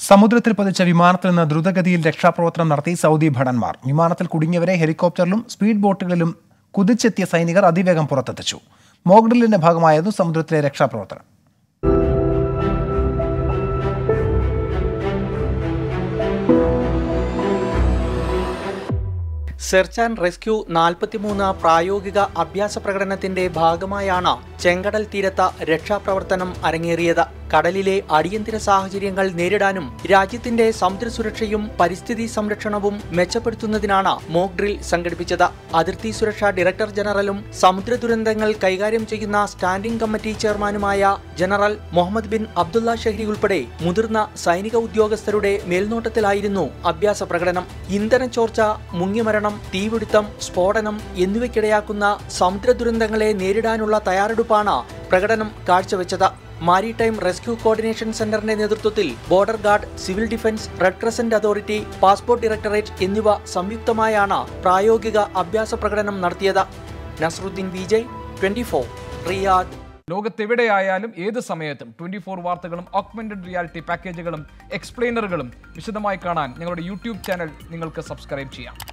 സമുദ്രത്തിൽ പതിച്ച വിമാനത്തിൽ നിന്ന് ദ്രുതഗതിയിൽ രക്ഷാപ്രവർത്തനം നടത്തി സൗദി ഭടന്മാർ വിമാനത്തിൽ കുടുങ്ങിയവരെ ഹെലികോപ്റ്ററിലും സ്പീഡ് ബോട്ടുകളിലും കുതിച്ചെത്തിയ സൈനികർ അതിവേഗം പുറത്തെത്തിച്ചു മോക്ഡ്രില്ലിന്റെ ഭാഗമായിരുന്നു സമുദ്രത്തിലെ രക്ഷാപ്രവർത്തനം സെർച്ച് ആൻഡ് റെസ്ക്യൂ നാൽപ്പത്തിമൂന്ന് പ്രായോഗിക അഭ്യാസ പ്രകടനത്തിന്റെ ഭാഗമായാണ് ചെങ്കടൽ തീരത്ത് രക്ഷാപ്രവർത്തനം അരങ്ങേറിയത് കടലിലെ അടിയന്തര സാഹചര്യങ്ങൾ നേരിടാനും രാജ്യത്തിന്റെ സമുദ്ര സുരക്ഷയും പരിസ്ഥിതി സംരക്ഷണവും മെച്ചപ്പെടുത്തുന്നതിനാണ് മോക്ക് ഡ്രിൽ സംഘടിപ്പിച്ചത് അതിർത്തി സുരക്ഷാ ഡയറക്ടർ ജനറലും സമുദ്ര ദുരന്തങ്ങൾ കൈകാര്യം ചെയ്യുന്ന സ്റ്റാൻഡിംഗ് കമ്മിറ്റി ചെയർമാനുമായ general Mohammed bin Abdullah Shehri ഉൾപ്പെടെ മുതിർന്ന സൈനിക ഉദ്യോഗസ്ഥരുടെ മേൽനോട്ടത്തിലായിരുന്നു അഭ്യാസ പ്രകടനം ഇന്ധന ചോർച്ച മുങ്ങിമരണം തീപിടുത്തം സ്ഫോടനം എന്നിവയ്ക്കിടയാക്കുന്ന സമുദ്ര ദുരന്തങ്ങളെ നേരിടാനുള്ള തയ്യാറെടുപ്പാണ് പ്രകടനം കാഴ്ചവെച്ചത് മാരിടൈം റെസ്ക്യൂ കോർഡിനേഷൻ സെന്ററിന്റെ നേതൃത്വത്തിൽ border guard civil defence red crescent authority passport directorate എന്നിവ സംയുക്തമായാണ് പ്രായോഗിക അഭ്യാസ പ്രകടനം നടത്തിയത് Nasarudheen Vijay twenty four Riyadh ലോകത്തെവിടെയായാലും ഏത് സമയത്തും ട്വന്റി ഫോർ വാർത്തകളും ഓഗ്മെന്റഡ് റിയാലിറ്റി പാക്കേജുകളും എക്സ്പ്ലെയിനറുകളും വിശദമായി കാണാൻ ഞങ്ങളുടെ യൂട്യൂബ് ചാനൽ നിങ്ങൾക്ക് സബ്സ്ക്രൈബ് ചെയ്യാം